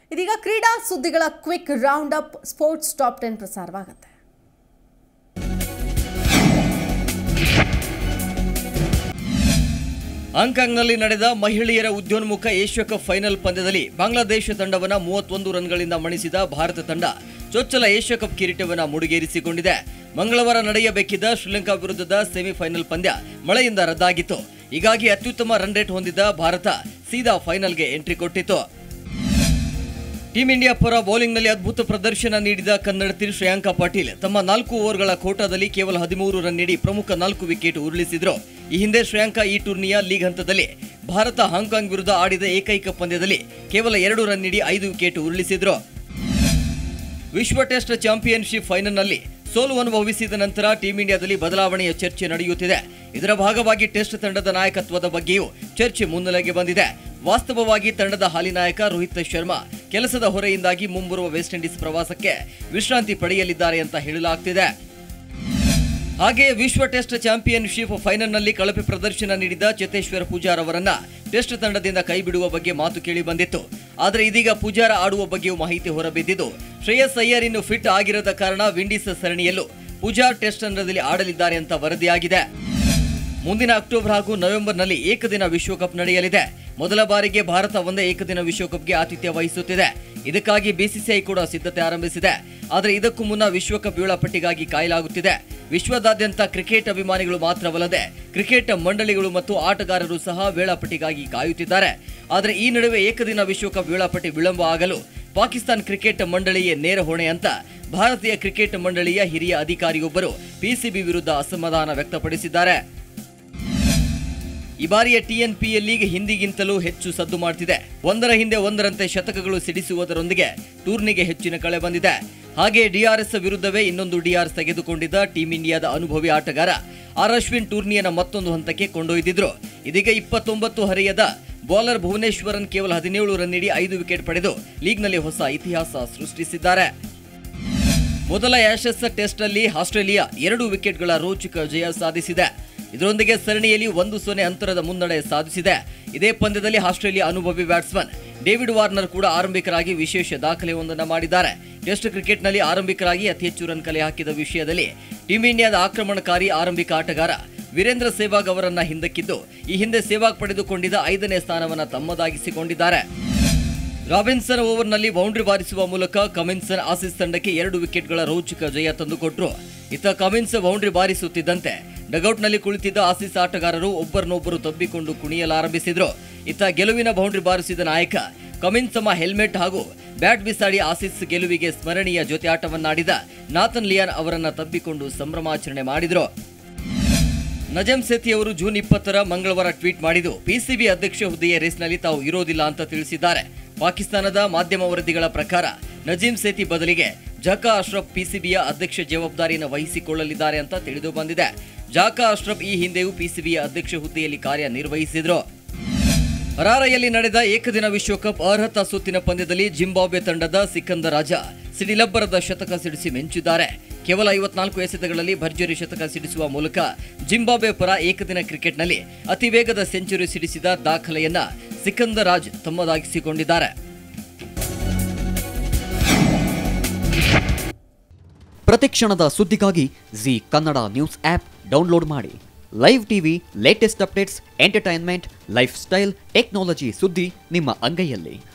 ಇದೀಗ ಕ್ರೀಡಾ ಸುದ್ದಿಗಳ quick round up sports top ten ಪ್ರಸಾರವಾಗುತ್ತೆ ಹಾಂಕಾಂಗ್ನಲ್ಲಿ ನಡೆದ ಮಹಿಳೆಯರ ಉದ್ಯೋನ್ಮುಖ ಏಷ್ಯಾ ಕಪ್ ಫೈನಲ್ ಪಂದ್ಯದಲ್ಲಿ ಬಾಂಗ್ಲಾದೇಶ ತಂಡವನ್ನ ಮೂವತ್ತೊಂದು ರನ್ಗಳಿಂದ ಮಣಿಸಿದ ಭಾರತ ತಂಡ ಚೊಚ್ಚಲ ಏಷ್ಯಾ ಕಪ್ ಕಿರೀಟವನ್ನ ಮುಡಿಗೇರಿಸಿಕೊಂಡಿದೆ ಮಂಗಳವಾರ ನಡೆಯಬೇಕಿದ್ದ ಶ್ರೀಲಂಕಾ ವಿರುದ್ಧದ ಸೆಮಿಫೈನಲ್ ಪಂದ್ಯ ಮಳೆಯಿಂದ ರದ್ದಾಗಿತ್ತು ಹೀಗಾಗಿ ಅತ್ಯುತ್ತಮ ರನ್ ರೇಟ್ ಹೊಂದಿದ್ದ ಭಾರತ ಸೀದಾ ಫೈನಲ್ಗೆ ಎಂಟ್ರಿ ಕೊಟ್ಟಿತ್ತು ಟೀಂ ಇಂಡಿಯಾ ಪರ ಬೌಲಿಂಗ್ನಲ್ಲಿ ಅದ್ಭುತ ಪ್ರದರ್ಶನ ನೀಡಿದ ಕನ್ನಡತಿ ಶ್ರೇಯಾಂಕಾ ಪಾಟೀಲ್ ತಮ್ಮ ನಾಲ್ಕು ಓವರ್ಗಳ ಕೋಟಾದಲ್ಲಿ ಕೇವಲ ಹದಿಮೂರು ರನ್ ನೀಡಿ ಪ್ರಮುಖ ನಾಲ್ಕು ವಿಕೆಟ್ ಉರುಳಿಸಿದ್ರು ಈ ಹಿಂದೆ ಶ್ರೇಯಾಂಕಾ ಈ ಟೂರ್ನಿಯ ಲೀಗ್ ಹಂತದಲ್ಲಿ ಭಾರತ ಹಾಂಕಾಂಗ್ ವಿರುದ್ಧ ಆಡಿದ ಏಕೈಕ ಪಂದ್ಯದಲ್ಲಿ ಕೇವಲ ಎರಡು ರನ್ ನೀಡಿ ಐದು ವಿಕೆಟ್ ಉರುಳಿಸಿದ್ರು ವಿಶ್ವ ಟೆಸ್ಟ್ ಚಾಂಪಿಯನ್ಶಿಪ್ ಫೈನಲ್ನಲ್ಲಿ ಸೋಲು ಅನುಭವಿಸಿದ ನಂತರ ಟೀಂ ಇಂಡಿಯಾದಲ್ಲಿ ಬದಲಾವಣೆಯ ಚರ್ಚೆ ನಡೆಯುತ್ತಿದೆ ಇದರ ಭಾಗವಾಗಿ ಟೆಸ್ಟ್ ತಂಡದ ನಾಯಕತ್ವದ ಬಗ್ಗೆಯೂ ಚರ್ಚೆ ಮುನ್ನೆಲೆಗೆ ಬಂದಿದೆ ವಾಸ್ತವವಾಗಿ ತಂಡದ ಹಾಲಿ ನಾಯಕ ರೋಹಿತ್ ಶರ್ಮಾ ಕೆಲಸದ ಹೊರೆಯಿಂದಾಗಿ ಮುಂಬರುವ ವೆಸ್ಟ್ ಇಂಡೀಸ್ ಪ್ರವಾಸಕ್ಕೆ ವಿಶ್ರಾಂತಿ ಪಡೆಯಲಿದ್ದಾರೆ ಅಂತ ಹೇಳಲಾಗ್ತಿದೆ ಹಾಗೆಯೇ ವಿಶ್ವ ಟೆಸ್ಟ್ ಚಾಂಪಿಯನ್ಶಿಪ್ ಫೈನಲ್ನಲ್ಲಿ ಕಳಪೆ ಪ್ರದರ್ಶನ ನೀಡಿದ ಚೇತೇಶ್ವರ್ ಪೂಜಾರ್ ಅವರನ್ನ ಟೆಸ್ಟ್ ತಂಡದಿಂದ ಕೈಬಿಡುವ ಬಗ್ಗೆ ಮಾತು ಕೇಳಿ ಬಂದಿತ್ತು ಆದರೆ ಇದೀಗ ಪೂಜಾರ ಆಡುವ ಬಗ್ಗೆಯೂ ಮಾಹಿತಿ ಹೊರಬಿದ್ದಿದ್ದು ಶ್ರೇಯಸ್ ಅಯ್ಯರ್ ಇನ್ನು ಫಿಟ್ ಆಗಿರದ ಕಾರಣ ವಿಂಡೀಸ್ ಸರಣಿಯಲ್ಲೂ ಪೂಜಾರ್ ಟೆಸ್ಟ್ ತಂಡದಲ್ಲಿ ಆಡಲಿದ್ದಾರೆ ಅಂತ ವರದಿಯಾಗಿದೆ ಮುಂದಿನ ಅಕ್ಟೋಬರ್ ಹಾಗೂ ನವೆಂಬರ್ನಲ್ಲಿ ಏಕದಿನ ವಿಶ್ವಕಪ್ ನಡೆಯಲಿದೆ ಮೊದಲ ಬಾರಿಗೆ ಭಾರತ ಒಂದೇ ಏಕದಿನ ವಿಶ್ವಕಪ್ಗೆ ಆತಿಥ್ಯ ವಹಿಸುತ್ತಿದೆ ಇದಕ್ಕಾಗಿ ಬಿಸಿಸಿಐ ಕೂಡ ಸಿದ್ಧತೆ ಆರಂಭಿಸಿದೆ ಆದರೆ ಇದಕ್ಕೂ ಮುನ್ನ ವಿಶ್ವಕಪ್ ವೇಳಾಪಟ್ಟಿಗಾಗಿ ಕಾಯಲಾಗುತ್ತಿದೆ ವಿಶ್ವದಾದ್ಯಂತ ಕ್ರಿಕೆಟ್ ಅಭಿಮಾನಿಗಳು ಮಾತ್ರವಲ್ಲದೆ ಕ್ರಿಕೆಟ್ ಮಂಡಳಿಗಳು ಮತ್ತು ಆಟಗಾರರು ಸಹ ವೇಳಾಪಟ್ಟಿಗಾಗಿ ಕಾಯುತ್ತಿದ್ದಾರೆ ಆದರೆ ಈ ನಡುವೆ ಏಕದಿನ ವಿಶ್ವಕಪ್ ವೇಳಾಪಟ್ಟಿ ವಿಳಂಬ ಆಗಲು ಪಾಕಿಸ್ತಾನ್ ಕ್ರಿಕೆಟ್ ಮಂಡಳಿಯೇ ನೇರ ಹೊಣೆ ಅಂತ ಭಾರತೀಯ ಕ್ರಿಕೆಟ್ ಮಂಡಳಿಯ ಹಿರಿಯ ಅಧಿಕಾರಿಯೊಬ್ಬರು ಪಿಸಿಬಿ ವಿರುದ್ಧ ಅಸಮಾಧಾನ ವ್ಯಕ್ತಪಡಿಸಿದ್ದಾರೆ ಈ ಬಾರಿಯ ಟಿಎನ್ಪಿಎಲ್ ಲೀಗ್ ಹಿಂದಿಗಿಂತಲೂ ಹೆಚ್ಚು ಸದ್ದು ಮಾಡ್ತಿದೆ ಒಂದರ ಹಿಂದೆ ಒಂದರಂತೆ ಶತಕಗಳು ಸಿಡಿಸುವುದರೊಂದಿಗೆ ಟೂರ್ನಿಗೆ ಹೆಚ್ಚಿನ ಕಳೆ ಬಂದಿದೆ ಹಾಗೆ ಡಿಆರ್ಎಸ್ ವಿರುದ್ಧವೇ ಇನ್ನೊಂದು ಡಿಆರ್ಎಸ್ ತೆಗೆದುಕೊಂಡಿದ್ದ ಟೀಂ ಇಂಡಿಯಾದ ಅನುಭವಿ ಆಟಗಾರ ಆರ್ ಅಶ್ವಿನ್ ಟೂರ್ನಿಯನ್ನ ಮತ್ತೊಂದು ಹಂತಕ್ಕೆ ಕೊಂಡೊಯ್ದಿದ್ರು ಇದೀಗ ಇಪ್ಪತ್ತೊಂಬತ್ತು ಹರೆಯದ ಬೌಲರ್ ಭುವನೇಶ್ವರನ್ ಕೇವಲ ಹದಿನೇಳು ರನ್ ನೀಡಿ ಐದು ವಿಕೆಟ್ ಪಡೆದು ಲೀಗ್ನಲ್ಲಿ ಹೊಸ ಇತಿಹಾಸ ಸೃಷ್ಟಿಸಿದ್ದಾರೆ ಮೊದಲ ಆಶಸ್ ಟೆಸ್ಟ್ ಅಲ್ಲಿ ಆಸ್ಟ್ರೇಲಿಯಾ ಎರಡು ವಿಕೆಟ್ಗಳ ರೋಚಕ ಜಯ ಸಾಧಿಸಿದೆ ಇದರೊಂದಿಗೆ ಸರಣಿಯಲ್ಲಿ ಒಂದು ಸೊನ್ನೆ ಅಂತರದ ಮುನ್ನಡೆ ಸಾಧಿಸಿದೆ ಇದೇ ಪಂದ್ಯದಲ್ಲಿ ಆಸ್ಟ್ರೇಲಿಯಾ ಅನುಭವಿ ಬ್ಯಾಟ್ಸ್ಮನ್ ಡೇವಿಡ್ ವಾರ್ನರ್ ಕೂಡ ಆರಂಭಿಕರಾಗಿ ವಿಶೇಷ ದಾಖಲೆಯೊಂದನ್ನು ಮಾಡಿದ್ದಾರೆ ಟೆಸ್ಟ್ ಕ್ರಿಕೆಟ್ನಲ್ಲಿ ಆರಂಭಿಕರಾಗಿ ಅತಿ ಹೆಚ್ಚು ರನ್ ಕಲೆ ಹಾಕಿದ ವಿಷಯದಲ್ಲಿ ಟೀಂ ಇಂಡಿಯಾದ ಆಕ್ರಮಣಕಾರಿ ಆರಂಭಿಕ ಆಟಗಾರ ವೀರೇಂದ್ರ ಸೆಹ್ವಾಗ್ ಅವರನ್ನ ಹಿಂದಕ್ಕಿದ್ದು ಈ ಹಿಂದೆ ಸೆಹ್ವಾಗ್ ಪಡೆದುಕೊಂಡಿದ್ದ ಐದನೇ ಸ್ಥಾನವನ್ನು ತಮ್ಮದಾಗಿಸಿಕೊಂಡಿದ್ದಾರೆ ರಾಬಿನ್ಸನ್ ಓವರ್ನಲ್ಲಿ ಬೌಂಡ್ರಿ ಬಾರಿಸುವ ಮೂಲಕ ಕಮಿನ್ಸನ್ ಆಸೀಸ್ ತಂಡಕ್ಕೆ ಎರಡು ವಿಕೆಟ್ಗಳ ರೋಚಕ ಜಯ ತಂದುಕೊಟ್ರು ಇತ್ತ ಕಮಿನ್ಸ್ ಬೌಂಡ್ರಿ ಬಾರಿಸುತ್ತಿದ್ದಂತೆ ಡಗೌಟ್ನಲ್ಲಿ ಕುಳಿತಿದ್ದ ಆಸೀಸ್ ಆಟಗಾರರು ಒಬ್ಬರನ್ನೊಬ್ಬರು ತಬ್ಬಿಕೊಂಡು ಕುಣಿಯಲಾರಂಭಿಸಿದ್ರು ಇತ್ತ ಗೆಲುವಿನ ಬೌಂಡ್ರಿ ಬಾರಿಸಿದ ನಾಯಕ ಕಮಿನ್ಸ್ ತಮ್ಮ ಹೆಲ್ಮೆಟ್ ಹಾಗೂ ಬ್ಯಾಟ್ ಬಿಸಾಡಿ ಆಸೀಸ್ ಗೆಲುವಿಗೆ ಸ್ಮರಣೀಯ ಜೊತೆ ಆಟವನ್ನಾಡಿದ ನಾಥನ್ ಲಿಯಾನ್ ಅವರನ್ನ ತಬ್ಬಿಕೊಂಡು ಸಂಭ್ರಮಾಚರಣೆ ಮಾಡಿದ್ರು ನಜಮ್ ಸೇಥಿ ಅವರು ಜೂನ್ ಇಪ್ಪತ್ತರ ಮಂಗಳವಾರ ಟ್ವೀಟ್ ಮಾಡಿದ್ದು ಪಿಸಿಬಿ ಅಧ್ಯಕ್ಷ ಹುದ್ದೆಯ ರೇಸ್ನಲ್ಲಿ ತಾವು ಇರೋದಿಲ್ಲ ಅಂತ ತಿಳಿಸಿದ್ದಾರೆ ಪಾಕಿಸ್ತಾನದ ಮಾಧ್ಯಮ ವರದಿಗಳ ಪ್ರಕಾರ ನಜೀಂ ಸೇಥಿ ಬದಲಿಗೆ ಜಕಾ ಅಶ್ರಫ್ ಪಿಸಿಬಿಯ ಅಧ್ಯಕ್ಷ ಜವಾಬ್ದಾರಿಯನ್ನು ವಹಿಸಿಕೊಳ್ಳಲಿದ್ದಾರೆ ಅಂತ ತಿಳಿದು ಬಂದಿದೆ ಜಾಕಾ ಅಶ್ರಫ್ ಈ ಹಿಂದೆಯೂ ಪಿಸಿಬಿಯ ಅಧ್ಯಕ್ಷ ಹುದ್ದೆಯಲ್ಲಿ ಕಾರ್ಯನಿರ್ವಹಿಸಿದ್ರು ಹರಾರೆಯಲ್ಲಿ ನಡೆದ ಏಕದಿನ ವಿಶ್ವಕಪ್ ಅರ್ಹತಾ ಸುತ್ತಿನ ಪಂದ್ಯದಲ್ಲಿ ಜಿಂಬಾಬ್ವೆ ತಂಡದ ಸಿಕಂದರ್ ರಾಜ ಸಿಡಿಲಬ್ಬರದ ಶತಕ ಸಿಡಿಸಿ ಮೆಂಚಿದ್ದಾರೆ ಕೇವಲ ಐವತ್ನಾಲ್ಕು ಎಸೆತಗಳಲ್ಲಿ ಭರ್ಜರಿ ಶತಕ ಸಿಡಿಸುವ ಮೂಲಕ ಜಿಂಬಾಬ್ವೆ ಪರ ಏಕದಿನ ಕ್ರಿಕೆಟ್ನಲ್ಲಿ ಅತಿ ವೇಗದ ಸೆಂಚುರಿ ಸಿಡಿಸಿದ ದಾಖಲೆಯನ್ನ ಸಿಕಂದರ್ ರಾಜ್ ತಮ್ಮದಾಗಿಸಿಕೊಂಡಿದ್ದಾರೆ ಪ್ರತಿಕ್ಷಣದ ಸುದ್ದಿಗಾಗಿ Zee Kannada news app download ಮಾಡಿ live TV latest updates entertainment lifestyle technology ಸುದ್ದಿ ನಿಮ್ಮ ಅಂಗೈಯಲ್ಲಿ